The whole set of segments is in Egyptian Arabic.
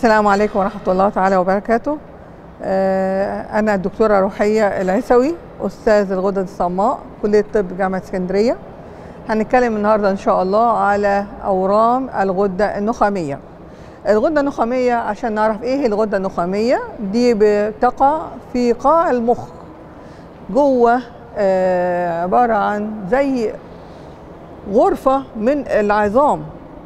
السلام عليكم ورحمة الله تعالى وبركاته آه، أنا الدكتورة روحية العيسوي أستاذ الغدد الصماء كلية طب جامعة اسكندرية هنتكلم النهاردة إن شاء الله على أورام الغدة النخامية الغدة النخامية عشان نعرف إيه الغدة النخامية دي بتقع في قاع المخ جوه آه، عبارة عن زي غرفة من العظام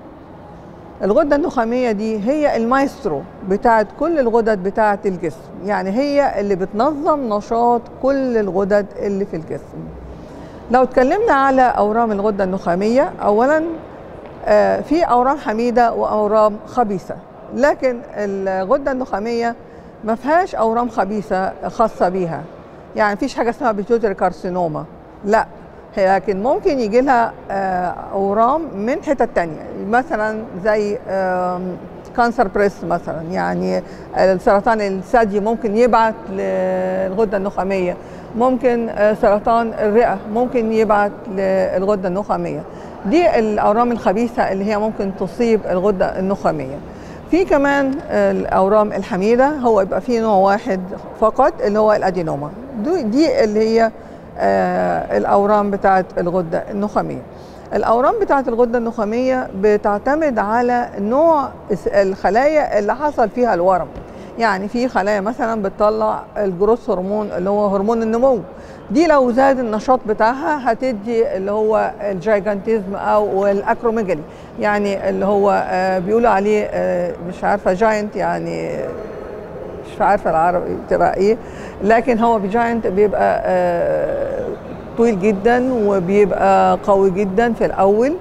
الغدة النخامية دي هي المايسترو بتاعت كل الغدد بتاعت الجسم يعني هي اللي بتنظم نشاط كل الغدد اللي في الجسم لو اتكلمنا على أورام الغدة النخامية أولا آه، في أورام حميدة وأورام خبيثة لكن الغدة النخامية ما فيهاش أورام خبيثة خاصة بيها يعني مفيش حاجة اسمها بيتيوتري كارسينوما لا هي لكن ممكن يجي لها آه، اورام من حتت تانية مثلا زي آم، كانسر بريست مثلا يعني السرطان الثدي ممكن يبعت للغده النخاميه ممكن آه، سرطان الرئه ممكن يبعت للغده النخاميه دي الاورام الخبيثه اللي هي ممكن تصيب الغده النخاميه في كمان الاورام الحميده هو يبقى في نوع واحد فقط اللي هو الادينوما دي, دي اللي هي آه، الاورام بتاعه الغده النخاميه الاورام بتاعه الغده النخاميه بتعتمد على نوع الس- الخلايا اللي حصل فيها الورم يعني في خلايا مثلا بتطلع الجروث هرمون اللي هو هرمون النمو دي لو زاد النشاط بتاعها هتدي اللي هو الجايجانتيزم او الاكروميجالي يعني اللي هو آه، بيقولوا عليه آه، مش عارفه جاينت يعني مش عارفه العربي بتبقى ايه لكن هو بجاينت بيبقى آه، طويل جدا وبيبقى قوي جدا في الاول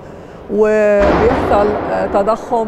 وبيحصل آه، تضخم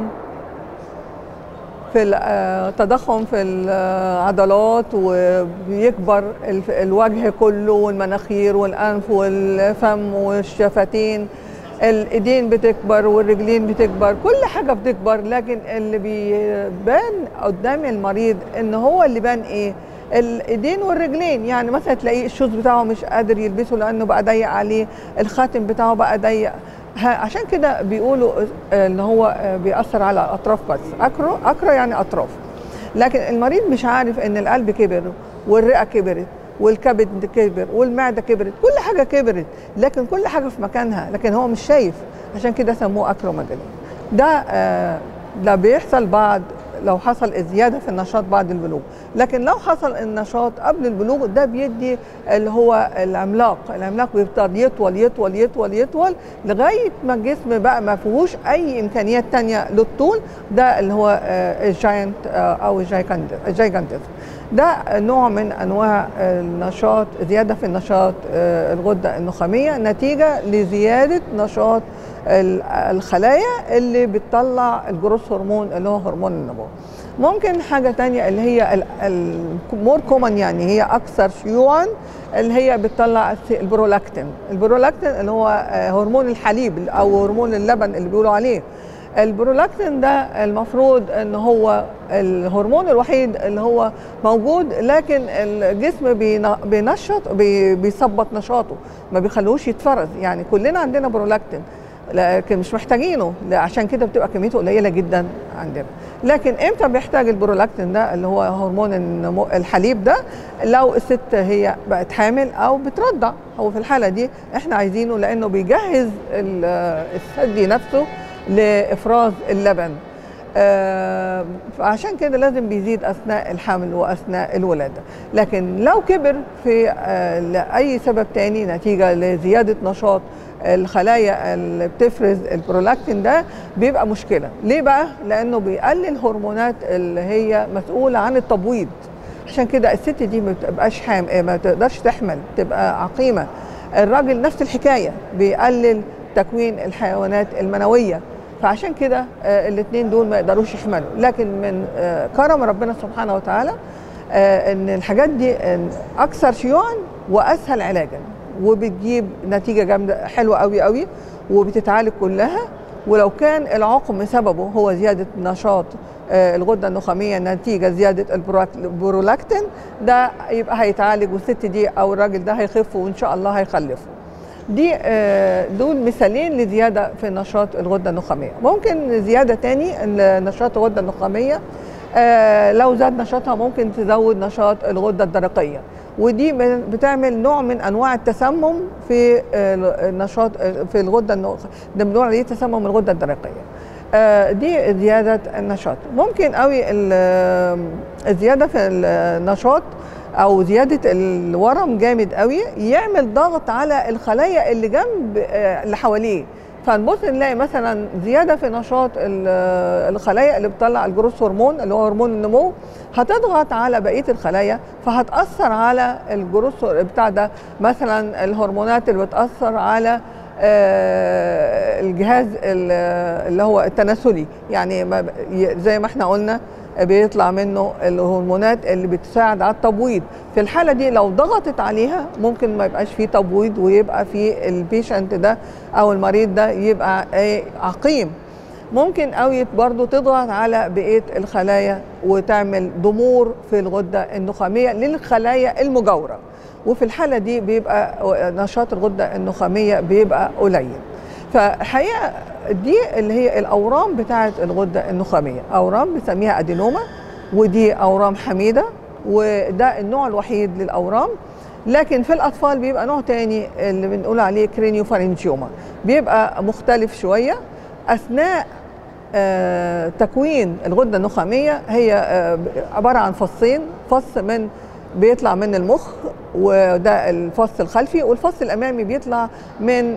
في ال- آه، تضخم في العضلات وبيكبر الف- الوجه كله والمناخير والانف والفم والشفتين الايدين بتكبر والرجلين بتكبر كل حاجه بتكبر لكن اللي بيبان قدام المريض ان هو اللي بان ايه الايدين والرجلين يعني مثلا تلاقيه الشوز بتاعه مش قادر يلبسه لانه بقى ضيق عليه الخاتم بتاعه بقى ضيق ها- عشان كده بيقولوا آه، ان هو آه، بيأثر على الاطراف بس اكرو اكرو يعني اطراف لكن المريض مش عارف ان القلب كبر والرئه كبرت والكبد كبر والمعده كبرت كل حاجه كبرت لكن كل حاجه في مكانها لكن هو مش شايف عشان كده سموه اكروميجالي ده آه، ده بيحصل بعد لو حصل زياده في النشاط بعد البلوغ لكن لو حصل النشاط قبل البلوغ ده بيدي اللي هو العملاق العملاق بيفضل يطول يطول يطول يطول لغايه ما الجسم بقى ما فيهوش اي امكانيات تانية للطول ده اللي هو آه، الجاينت آه، او الجايكاند- الجايجانتيزم ده نوع من انواع النشاط زياده في النشاط آه، الغده النخاميه نتيجه لزياده نشاط ال- الخلايا اللي بتطلع الجروث هرمون اللي هو هرمون النمو ممكن حاجة تانية اللي هي المور كومن يعني هي أكثر شيوعا اللي هي بتطلع الس- البرولاكتين البرولاكتين اللي هو آه، هرمون الحليب أو هرمون اللبن اللي بيقولوا عليه البرولاكتين ده المفروض ان هو الهرمون الوحيد اللي هو موجود لكن الجسم بين- بينشط بي- بيثبط نشاطه ما بيخلوش يتفرز يعني كلنا عندنا برولاكتين لكن مش محتاجينه لا، عشان كده بتبقى كميته قليله جدا عندنا لكن امتى بيحتاج البرولاكتين ده اللي هو هرمون النمو الحليب ده لو الست هي بقت حامل او بترضع هو في الحاله دي احنا عايزينه لانه بيجهز ال- الثدي نفسه لافراز اللبن آه، فعشان كده لازم بيزيد اثناء الحمل واثناء الولاده لكن لو كبر في آه، لاي سبب تاني نتيجه لزياده نشاط الخلايا اللي بتفرز البرولاكتين ده بيبقى مشكله ليه بقى لانه بيقلل هرمونات اللي هي مسؤوله عن التبويض عشان كده الست دي ما بتبقاش حام آه، ما تقدرش تحمل تبقى عقيمه الراجل نفس الحكايه بيقلل تكوين الحيوانات المنويه فعشان كده الاثنين دول ما يقدروش يحملوا لكن من آه، كرم ربنا سبحانه وتعالى آه، ان الحاجات دي آه، اكثر شيوعا واسهل علاجا وبتجيب نتيجه جامده حلوه قوي قوي وبتتعالج كلها ولو كان العقم سببه هو زياده نشاط آه، الغده النخاميه نتيجه زياده البرولاك- البرولاكتين ده يبقى هيتعالج والست دي او الراجل ده هيخفوا وان شاء الله هيخلفوا دي آه، دول مثالين لزياده في نشاط الغده النخاميه ممكن زياده تاني إن نشاط الغده النخاميه آه لو زاد نشاطها ممكن تزود نشاط الغده الدرقيه ودي بن- بتعمل نوع من انواع التسمم في آه، النشاط آه، في الغده النخ- ده بنقول عليه تسمم الغده الدرقيه آه، دي زياده النشاط ممكن قوي ال- آه، الزياده في النشاط او زياده الورم جامد قوي يعمل ضغط على الخلايا اللي جنب آه، اللي حواليه فنبص نلاقي مثلا زياده في نشاط ال- آه، الخلايا اللي بتطلع الجروث هرمون اللي هو هرمون النمو هتضغط على بقيه الخلايا فهتاثر على الجروث بتاع ده مثلا الهرمونات اللي بتاثر على آه، الجهاز ال- اللي هو التناسلي يعني ما ب- ي- زي ما احنا قلنا بيطلع منه الهرمونات اللي بتساعد على التبويض في الحاله دي لو ضغطت عليها ممكن ما يبقاش فيه تبويض ويبقى في البيشنت ده او المريض ده يبقى ايه عقيم ممكن قوي برضو تضغط على بقيه الخلايا وتعمل ضمور في الغده النخاميه للخلايا المجاوره وفي الحاله دي بيبقى نشاط الغده النخاميه بيبقى قليل فالحقيقه دي اللي هي الاورام بتاعه الغده النخاميه اورام بنسميها ادينوما ودي اورام حميده وده النوع الوحيد للاورام لكن في الاطفال بيبقى نوع تاني اللي بنقول عليه كرينيوفارينجيوما بيبقى مختلف شويه اثناء آه، تكوين الغده النخاميه هي آه، عباره عن فصين فص من بيطلع من المخ وده الفص الخلفي والفص الامامي بيطلع من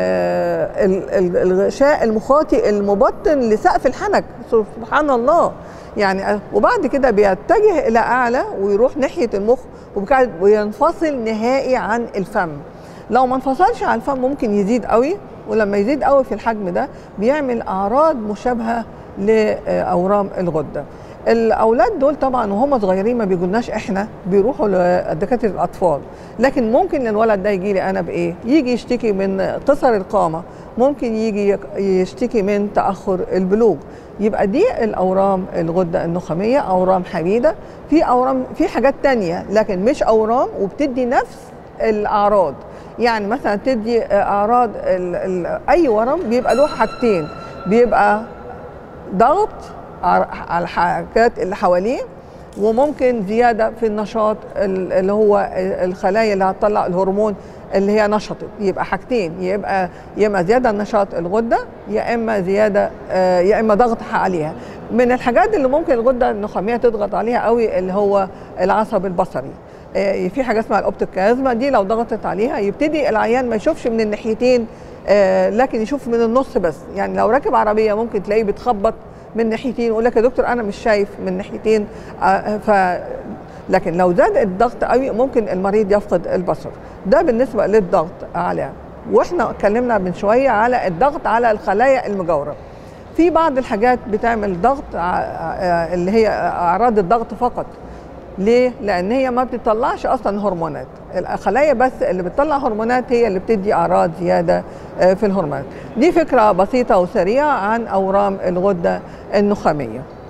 آه، ال- ال- الغشاء المخاطي المبطن لسقف الحنك سبحان الله يعني آه، وبعد كده بيتجه الى اعلى ويروح ناحيه المخ وبعد- وينفصل نهائي عن الفم لو ما انفصلش عن الفم ممكن يزيد قوي ولما يزيد قوي في الحجم ده بيعمل اعراض مشابهه لاورام الغده الاولاد دول طبعا وهم صغيرين ما بيجولناش احنا بيروحوا لدكاتره الاطفال لكن ممكن الولد ده يجي لي انا بايه يجي يشتكي من قصر القامه ممكن يجي يك- يشتكي من تاخر البلوغ يبقى دي الاورام الغده النخاميه اورام حميده في اورام في حاجات تانية لكن مش اورام وبتدي نفس الاعراض يعني مثلا تدي اعراض ال ال اي ورم بيبقى له حاجتين بيبقى ضغط ع- على الحاجات اللي حواليه وممكن زياده في النشاط ال- اللي هو الخلايا اللي هتطلع الهرمون اللي هي نشطت يبقى حاجتين يبقى يا اما زياده نشاط الغده يا اما زياده آه، يا اما ضغط عليها من الحاجات اللي ممكن الغده النخاميه تضغط عليها قوي اللي هو العصب البصري آه، في حاجه اسمها الاوبتيك كازما دي لو ضغطت عليها يبتدي العيان ما يشوفش من الناحيتين آه، لكن يشوف من النص بس يعني لو راكب عربيه ممكن تلاقيه بيتخبط من ناحيتين يقول لك يا دكتور انا مش شايف من ناحيتين آه، ف لكن لو زاد الضغط قوي ممكن المريض يفقد البصر ده بالنسبه للضغط على واحنا اتكلمنا من شويه على الضغط على الخلايا المجاوره في بعض الحاجات بتعمل ضغط ع- ع- اللي هي اعراض الضغط فقط ليه؟ لأن هي ما بتطلعش أصلا هرمونات، الخلايا بس اللي بتطلع هرمونات هي اللي بتدي أعراض زيادة آه، في الهرمونات. دي فكرة بسيطة وسريعة عن أورام الغدة النخامية.